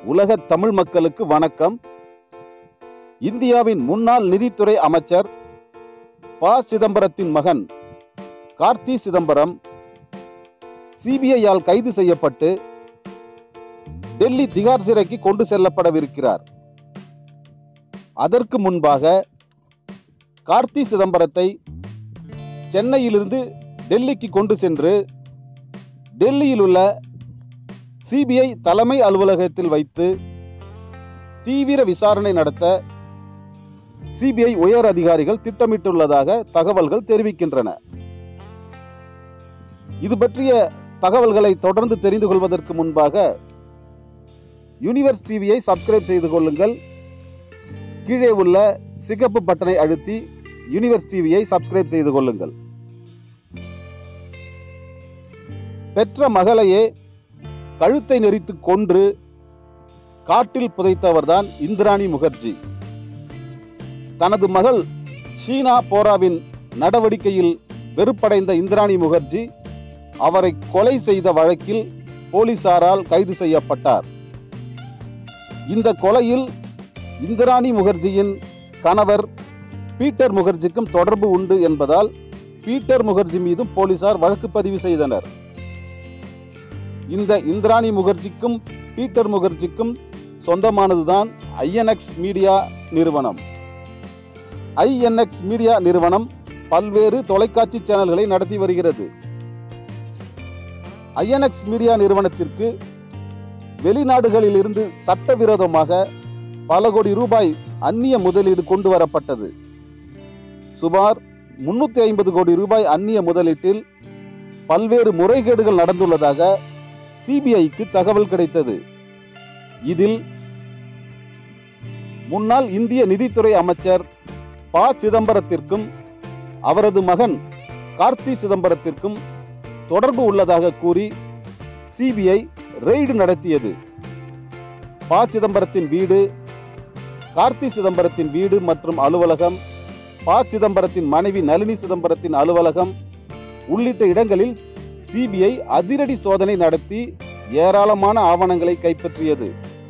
உலக தமிழ் மக்களுக்கு வணக்கம் இந்தியாவின் முன்னாள் நிதித்துறை அமைச்சர் ப சிதம்பரத்தின் மகன் கார்த்தி சிதம்பரம் சிபிஐயால் கைது செய்யப்பட்டு டெல்லி திகார் சிறைக்கு கொண்டு செல்லப்படவிருக்கிறார் அதற்கு முன்பாக கார்த்தி சிதம்பரத்தை சென்னையிலிருந்து டெல்லிக்கு கொண்டு சென்று டெல்லியில் உள்ள சிபிஐ தலைமை அலுவலகத்தில் வைத்து தீவிர விசாரணை நடத்த சிபிஐ உயர் அதிகாரிகள் திட்டமிட்டுள்ளதாக தகவல்கள் தெரிவிக்கின்றன இது பற்றிய தகவல்களை தொடர்ந்து தெரிந்து கொள்வதற்கு முன்பாக யூனிவர்ஸ் டிவியை சப்ஸ்கிரைப் செய்து கொள்ளுங்கள் கீழே உள்ள சிகப்பு பட்டனை அழுத்தி யூனிவர்ஸ் டிவியை சப்ஸ்கிரைப் செய்து கொள்ளுங்கள் பெற்ற மகளையே கழுத்தை நெறித்து கொன்று காட்டில் புதைத்தவர்தான் இந்திராணி முகர்ஜி தனது மகள் ஷீனா போராவின் நடவடிக்கையில் வெறுப்படைந்த இந்திராணி முகர்ஜி அவரை கொலை செய்த வழக்கில் போலீசாரால் கைது செய்யப்பட்டார் இந்த கொலையில் இந்திராணி முகர்ஜியின் கணவர் பீட்டர் முகர்ஜிக்கும் தொடர்பு உண்டு என்பதால் பீட்டர் முகர்ஜி மீதும் போலீசார் வழக்கு பதிவு செய்தனர் இந்த இந்திராணி முகர்ஜிக்கும் பீட்டர் முகர்ஜிக்கும் சொந்தமானதுதான் ஐஎன்எக்ஸ் மீடியா நிறுவனம் ஐஎன்எக்ஸ் மீடியா நிறுவனம் பல்வேறு தொலைக்காட்சி சேனல்களை நடத்தி வருகிறது ஐஎன்எக்ஸ் மீடியா நிறுவனத்திற்கு வெளிநாடுகளில் இருந்து சட்டவிரோதமாக பல கோடி ரூபாய் அந்நிய முதலீடு கொண்டு வரப்பட்டது சுமார் முன்னூத்தி ஐம்பது கோடி ரூபாய் அந்நிய முதலீட்டில் பல்வேறு முறைகேடுகள் நடந்துள்ளதாக சிபிஐக்கு தகவல் கிடைத்தது இதில் முன்னாள் இந்திய நிதித்துறை அமைச்சர் ப சிதம்பரத்திற்கும் அவரது மகன் கார்த்தி சிதம்பரத்திற்கும் தொடர்பு உள்ளதாக கூறி சிபிஐ ரெய்டு நடத்தியது ப சிதம்பரத்தின் வீடு கார்த்தி சிதம்பரத்தின் வீடு மற்றும் அலுவலகம் ப சிதம்பரத்தின் மனைவி நளினி சிதம்பரத்தின் அலுவலகம் உள்ளிட்ட இடங்களில் சிபிஐ அதிரடி சோதனை நடத்தி ஏராளமான ஆவணங்களை கைப்பற்றியது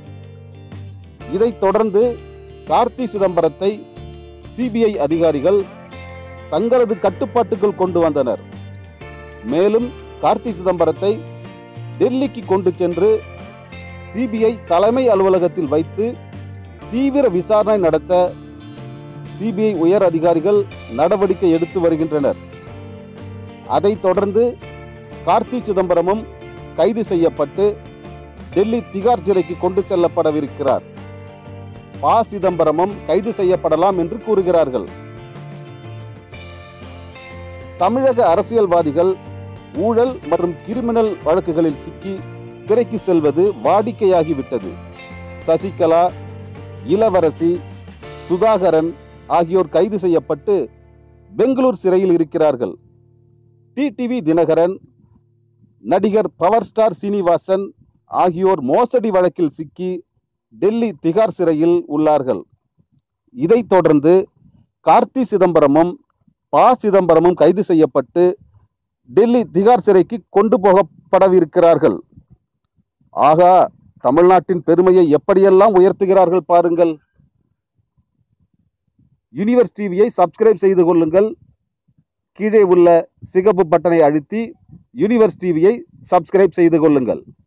இதைத் தொடர்ந்து கார்த்தி சிதம்பரத்தை சிபிஐ அதிகாரிகள் தங்களது கட்டுப்பாட்டுக்குள் கொண்டு வந்தனர் மேலும் கார்த்தி சிதம்பரத்தை டெல்லிக்கு கொண்டு சென்று சிபிஐ தலைமை அலுவலகத்தில் வைத்து தீவிர விசாரணை நடத்த சிபிஐ உயர் அதிகாரிகள் நடவடிக்கை எடுத்து வருகின்றனர் அதைத் தொடர்ந்து கார்த்தி சிதம்பரமும் கைது செய்யப்பட்டு டெல்லி திகார் சிறைக்கு கொண்டு செல்லப்படவிருக்கிறார் ப சிதம்பரமும் கைது செய்யப்படலாம் என்று கூறுகிறார்கள் தமிழக அரசியல்வாதிகள் ஊழல் மற்றும் கிரிமினல் வழக்குகளில் சிக்கி சிறைக்கு செல்வது வாடிக்கையாகிவிட்டது சசிகலா இளவரசி சுதாகரன் ஆகியோர் கைது செய்யப்பட்டு பெங்களூர் சிறையில் இருக்கிறார்கள் டிடிவி தினகரன் நடிகர் பவர் ஸ்டார் சீனிவாசன் ஆகியோர் மோசடி வழக்கில் சிக்கி டெல்லி திகார் சிறையில் உள்ளார்கள் இதைத் தொடர்ந்து கார்த்தி சிதம்பரமும் ப சிதம்பரமும் கைது செய்யப்பட்டு டெல்லி திகார் சிறைக்கு கொண்டு போகப்படவிருக்கிறார்கள் ஆகா தமிழ்நாட்டின் பெருமையை எப்படியெல்லாம் உயர்த்துகிறார்கள் பாருங்கள் யூனிவர்ஸ் டிவியை சப்ஸ்கிரைப் செய்து கொள்ளுங்கள் கீழே உள்ள சிகப்பு பட்டனை அழுத்தி யூனிவர்ஸ் டிவியை சப்ஸ்கிரைப் செய்து கொள்ளுங்கள்